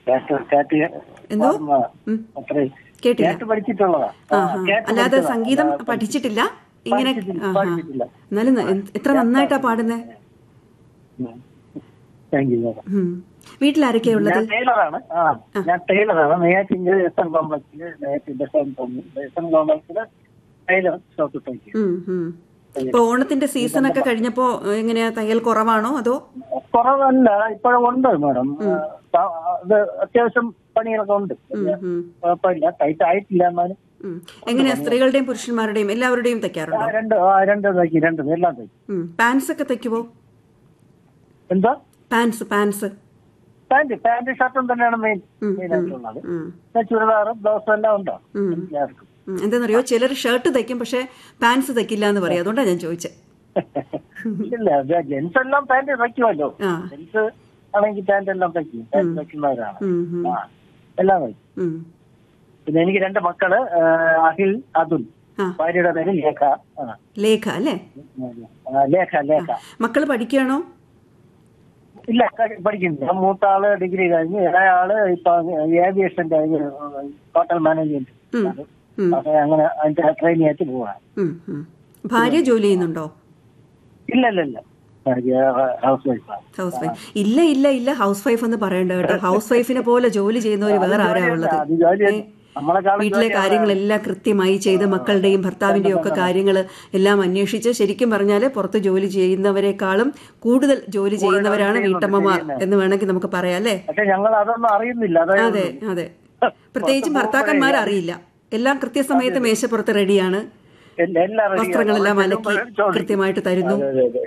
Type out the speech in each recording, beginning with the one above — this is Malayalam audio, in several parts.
കേട്ട് കേട്ട് എന്തോ? പാടുന്നതാ. ഉം. അത്രയും കേട്ടില്ല കേട്ട് പഠിച്ചിട്ടുള്ളതാ ആ, ആഹാ. കേട്ട് അല്ലാതെ പഠിച്ചതാ. സംഗീതം അല്ലാതെ പഠിച്ചിട്ടില്ല ഇങ്ങനെ പഠിച്ചിട്ടില്ല, ആഹാ. പഠിച്ചിട്ടില്ല. എന്നാലും ന- എത്ര നന്നായിട്ടാ പാടുന്നേ ഉം. താങ്ക് യു മാഡം ഉം. വീട്ടിലാരൊക്കെയാ ഉള്ളത് ഞാൻ ടൈലറാണ് ആ ഞാൻ ടൈലറാണ് നെയ്യാറ്റിന്റെ എസ് എൻ കോംപ്ലക്സില് നെയ്യാറ്റിന്റെ എസ് എൻ കോംപ്ലക്സില് ടൈലർ ഷോപ്പ് തയ്ക്കും ഉം, ഉം. ഇപ്പൊ ഓണത്തിന്റെ സീസൺ ഒക്കെ കഴിഞ്ഞപ്പോ ഏഹ്, എങ്ങനെയാ തയ്യൽ കുറവാണോ അതോ കുറവല്ല ഇപ്പോഴും ഉണ്ട് മാഡം ആ, അത് അത്യാവശ്യം പണികളൊക്കെ ഉണ്ട് ഉം, ഉം, കുഴപ്പമില്ല ടൈറ്റ് ആയിട്ടില്ല എന്നാലും ഉം. എങ്ങനെയാ സ്ത്രീകളുടെയും പുരുഷന്മാരുടെയും എല്ലാവരുടെയും ആ, തയ്ക്കാറുണ്ടോ രണ്ട് ആ രണ്ട് തയ്ക്കും രണ്ട് എല്ലാം തയ്ക്കും പാൻസ് ഒക്കെ തയ്ക്കുവോ എന്താ പാൻസ് പാൻസ് പാന്റ് പാന്റ് ഷർട്ടും തന്നെയാണ് മെയിൻ മെയിൻ ആയിട്ടുള്ളത് പിന്നെ ചുരിദാറും ബ്ലൗസും എല്ലാം ഉണ്ടോ എല്ലാവർക്കും എന്താണെന്നറിയോ ചിലർ ഷർട്ട് തയ്ക്കും പക്ഷെ പാൻസ് തയ്ക്കില്ല എന്ന് പറയും അതുകൊണ്ടാണ് ഞാൻ ചോദിച്ചത് ഇല്ല ജെൻസ് എല്ലാം പാന്റ് തയ്ക്കുമല്ലോ ആ ജെൻസ് ആണെങ്കിൽ പാന്റ് എല്ലാം തയ്ക്കും പാന്റ് തയ്ക്കുന്നവരാണ് ഉം, ഉം, ആ എല്ലാം തയ്ക്കും ഉം. പിന്നെ എനിക്ക് രണ്ട് മക്കള് ആ, അഖിൽ അതുൽ ആ ഭാര്യയുടെ പേര് ലേഖ ആ ലേഖ അല്ലേ ആ, ലേഖ ലേഖ മക്കള് പഠിക്കുകയാണോ ഇല്ല ക- പഠിക്കുന്നില്ല മൂത്ത ആള് ഡിഗ്രി കഴിഞ്ഞ് ഇളയ ആള് ഇപ്പൊ ഏവിയേഷൻ കഴിഞ്ഞ് ഹോട്ടൽ മാനേജ്മെന്റ് ഉം, ഉം, അപ്പൊ അങ്ങനെ അതിന്റെ ട്രെയിനിങ് ആയിട്ട് പോവാ ഉം, ഉം. ഭാര്യ ജോലി ചെയ്യുന്നുണ്ടോ ഇല്ല ഇല്ല ഇല്ല ഭാര്യ ഹൗസ് വൈഫാണ് ഹൗസ് വൈഫ് ഇല്ല ഇല്ല ഇല്ല ഹൗസ് വൈഫ് എന്ന് പറയണ്ട കേട്ടോ ഹൗസ് വൈഫിനെ പോലെ ജോലി ചെയ്യുന്നവർ വേറെ ആരാ ഉള്ളത് അത് ജോലി നമ്മളെക്കാളും വീട്ടിലെ കാര്യങ്ങളെല്ലാം കൃത്യമായി ചെയ്ത് മക്കളുടെയും ഭർത്താവിന്റെയും ഒക്കെ കാര്യങ്ങൾ എല്ലാം അന്വേഷിച്ച് ശരിക്കും പറഞ്ഞാൽ പുറത്ത് ജോലി ചെയ്യുന്നവരെക്കാളും കൂടുതൽ ജോലി ചെയ്യുന്നവരാണ് വീട്ടമ്മമാർ എന്ന് വേണമെങ്കിൽ നമുക്ക് പറയാം അല്ലേ പക്ഷെ ഞങ്ങൾ അതൊന്നും അറിയുന്നില്ല അതായത് അതെ അതെ പ്രത്യേകിച്ചും ഭർത്താക്കന്മാർ അറിയില്ല എല്ലാം കൃത്യസമയത്ത് മേശപ്പുറത്ത് റെഡിയാണ് എല്ലാം ready ആണ്. വസ്ത്രങ്ങളെല്ലാം അവിടെ അലക്കി ചെല്ലുമ്പോഴേ ചോദിക്കും. കൃത്യമായിട്ട് തരുന്നു അതെ, അതെ,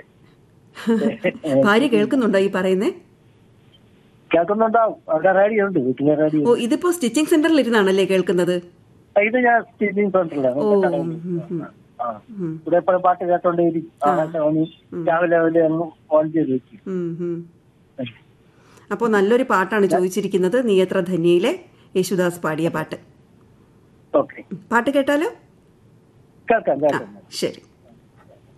അതെ. ഭാര്യ കേൾക്കുന്നുണ്ടോ ഈ പറയുന്നേ കേൾക്കുന്നുണ്ടാവും അവിടെ റേഡിയോ ഉണ്ട് വീട്ടിലെ റേഡിയോ ഓ ഇതിപ്പോ സ്റ്റിച്ചിങ് സെന്ററിൽ ഇരുന്നാണല്ലേ കേൾക്കുന്നത് ഇത് ഞാൻ സ്റ്റിച്ചിങ് സെന്ററിലാണ് ഓ ഉം, ഉം, ഉം. ആ. ഇവിടെ എപ്പോഴും പാട്ട് കേട്ടോണ്ടേയിരിക്കും ആകാശവാണി രാവിലെ രാവിലെ അങ്ങ് ഓൺ ചെയ്ത് വെക്കും ഉം, ഉം. അപ്പോൾ നല്ലൊരു പാട്ടാണ് ചോദിച്ചിരിക്കുന്നത് നീ എത്ര ധന്യയിലെ യേശുദാസ് പാടിയ പാട്ട് ഓക്കെ പാട്ട് കേട്ടാലോ കേൾക്കാം കേൾക്കാം ശരി